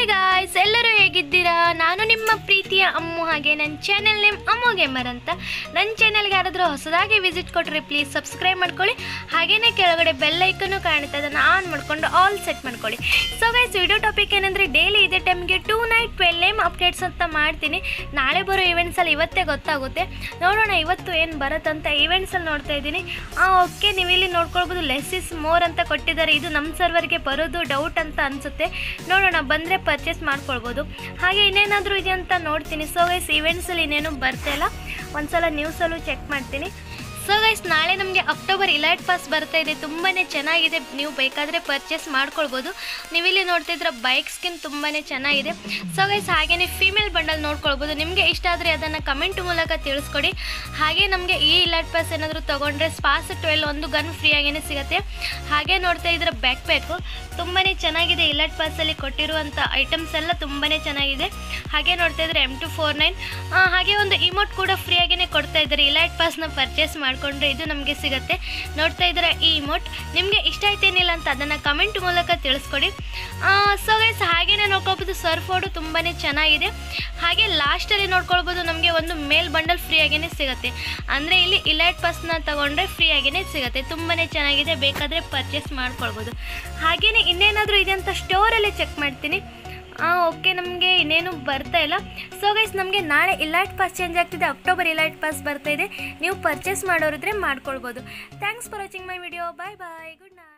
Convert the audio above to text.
guys ಎಲ್ಲರೂ ಹೇಗಿದ್ದೀರಾ ನಾನು ನಿಮ್ಮ ಪ್ರೀತಿಯ ಅಮ್ಮು ಹಾಗೆ ನನ್ನ ಚಾನೆಲ್ ನೇಮ್ ಅಮ್ಮು ಗೇಮರ್ ಅಂತ ನನ್ನ ಚಾನೆಲ್ಗೆ ಯಾರಾದರೂ ಹೊಸದಾಗಿ ವಿಸಿಟ್ ಕೊಟ್ಟರೆ ಪ್ಲೀಸ್ ಸಬ್ಸ್ಕ್ರೈಬ್ ಮಾಡ್ಕೊಳ್ಳಿ ಹಾಗೇನೇ ಕೆಳಗಡೆ ಬೆಲ್ ಐಕನ್ನು ಕಾಣುತ್ತೆ ಅದನ್ನು ಆನ್ ಮಾಡಿಕೊಂಡು ಆಲ್ ಸೆಟ್ ಮಾಡ್ಕೊಳ್ಳಿ ಸೊ ಗೈಸ್ ವಿಡಿಯೋ ಟಾಪಿಕ್ ಏನಂದರೆ ಡೈಲಿ ಇದೇ ಟೈಮ್ಗೆ tonight twelve name updates ಅಂತ ಮಾಡ್ತೀನಿ ನಾಳೆ ಬರೋ ಇವೆಂಟ್ಸಲ್ಲಿ ಇವತ್ತೇ ಗೊತ್ತಾಗುತ್ತೆ ನೋಡೋಣ ಇವತ್ತು ಏನು ಬರುತ್ತಂತ ಇವೆಂಟ್ಸಲ್ಲಿ ನೋಡ್ತಾ ಇದ್ದೀನಿ ಓಕೆ ನೀವು ಇಲ್ಲಿ ನೋಡ್ಕೊಳ್ಬೋದು ಲೆಸ್ ಇಸ್ ಮೋರ್ ಅಂತ ಕೊಟ್ಟಿದ್ದಾರೆ ಇದು ನಮ್ಮ ಸರ್ವರ್ಗೆ ಬರೋದು ಡೌಟ್ ಅಂತ ಅನಿಸುತ್ತೆ ನೋಡೋಣ ಬಂದರೆ ಪರ್ಚೇಸ್ ಮಾಡ್ಕೊಳ್ಬೋದು ಹಾಗೆ ಇನ್ನೇನಾದರೂ ಇದೆ ಅಂತ ನೋಡ್ತೀನಿ ಸೊ ಗೈಸ್ ಇವೆಂಟ್ಸಲ್ಲಿ ಇನ್ನೇನು ಬರ್ತಾ ಇಲ್ಲ ಒಂದ್ಸಲ ನ್ಯೂಸಲ್ಲೂ ಚೆಕ್ ಮಾಡ್ತೀನಿ ಸೊ ಗೈಸ್ ನಾಳೆ ನಮಗೆ ಅಕ್ಟೋಬರ್ ಇಲೈಟ್ ಪಾಸ್ ಬರ್ತಾ ಇದೆ ತುಂಬಾ ಚೆನ್ನಾಗಿದೆ ನೀವು ಬೇಕಾದರೆ ಪರ್ಚೇಸ್ ಮಾಡ್ಕೊಳ್ಬೋದು ನೀವಿಲ್ಲಿ ನೋಡ್ತಿದ್ರೆ ಬೈಕ್ ಸ್ಕಿನ್ ತುಂಬಾ ಚೆನ್ನಾಗಿದೆ ಸೊ ಗೈಸ್ ಹಾಗೆಯೇ ಫೀಮೇಲ್ ಬಂಡಲ್ ನೋಡ್ಕೊಳ್ಬೋದು ನಿಮಗೆ ಇಷ್ಟ ಆದರೆ ಅದನ್ನು ಕಮೆಂಟ್ ಮೂಲಕ ತಿಳಿಸ್ಕೊಡಿ ಹಾಗೆ ನಮಗೆ ಈ ಇಲೈಟ್ ಪಾಸ್ ಏನಾದರೂ ತೊಗೊಂಡ್ರೆ ಸ್ಪಾಸ್ ಟ್ವೆಲ್ ಒಂದು ಗನ್ ಫ್ರೀಯಾಗೇ ಸಿಗುತ್ತೆ ಹಾಗೆ ನೋಡ್ತಾ ಇದ್ರೆ ಬ್ಯಾಕ್ ಪ್ಯಾಕು ತುಂಬಾ ಚೆನ್ನಾಗಿದೆ ಇಲೈಟ್ ಪಾಸಲ್ಲಿ ಕೊಟ್ಟಿರುವಂಥ ಐಟಮ್ಸ್ ಎಲ್ಲ ತುಂಬಾ ಚೆನ್ನಾಗಿದೆ ಹಾಗೆ ನೋಡ್ತಾ ಇದ್ರೆ ಎಮ್ ಟು ಫೋರ್ ನೈನ್ ಹಾಗೆ ಒಂದು ಇಮೋಟ್ ಕೂಡ ಫ್ರೀಯಾಗೇ ಕೊಡ್ತಾ ಇದ್ದಾರೆ ಇಲೈಟ್ ಪಾಸ್ನ ಪರ್ಚೇಸ್ ಮಾಡಿಕೊಂಡ್ರೆ ಇದು ನಮಗೆ ಸಿಗುತ್ತೆ ನೋಡ್ತಾ ಇದ್ದಾರೆ ಈ ಇಮೋಟ್ ನಿಮಗೆ ಇಷ್ಟ ಆಯ್ತೇನಿಲ್ಲ ಅಂತ ಅದನ್ನು ಕಮೆಂಟ್ ಮೂಲಕ ತಿಳಿಸ್ಕೊಡಿ ಸೊ ಗೈಸ್ ಹಾಗೇನೆ ನೋಡ್ಕೊಳ್ಬೋದು ಸರ್ಫೋರ್ಡು ತುಂಬಾ ಚೆನ್ನಾಗಿದೆ ಹಾಗೆ ಲಾಸ್ಟಲ್ಲಿ ನೋಡ್ಕೊಳ್ಬೋದು ನಮಗೆ ಒಂದು ಮೇಲ್ ಬಂಡಲ್ ಫ್ರೀಯಾಗೇ ಸಿಗುತ್ತೆ ಅಂದರೆ ಇಲ್ಲಿ ಇಲೈಟ್ ಪಾಸ್ನ ತಗೊಂಡ್ರೆ ಫ್ರೀಯಾಗೇ ಸಿಗುತ್ತೆ ತುಂಬಾ ಚೆನ್ನಾಗಿದೆ ಬೇಕಾದರೆ ಪರ್ಚೇಸ್ ಮಾಡ್ಕೊಳ್ಬೋದು ಹಾಗೆಯೇ ಇನ್ನೇನಾದರೂ ಇದೆ ಅಂತ ಸ್ಟೋರಲ್ಲಿ ಚೆಕ್ ಮಾಡ್ತೀನಿ ಹಾಂ ಓಕೆ ನಮಗೆ ಇನ್ನೇನು ಬರ್ತಾ ಇಲ್ಲ ಸೊ ಗೈಸ್ ನಮಗೆ ನಾಳೆ ಇಲೈಟ್ ಪಾಸ್ ಚೇಂಜ್ ಆಗ್ತಿದೆ ಅಕ್ಟೋಬರ್ ಇಲೈಟ್ ಪಾಸ್ ಬರ್ತಾ ಇದೆ ನೀವು ಪರ್ಚೇಸ್ ಮಾಡೋರಿದ್ರೆ ಮಾಡ್ಕೊಳ್ಬೋದು thanks for watching my video bye bye good night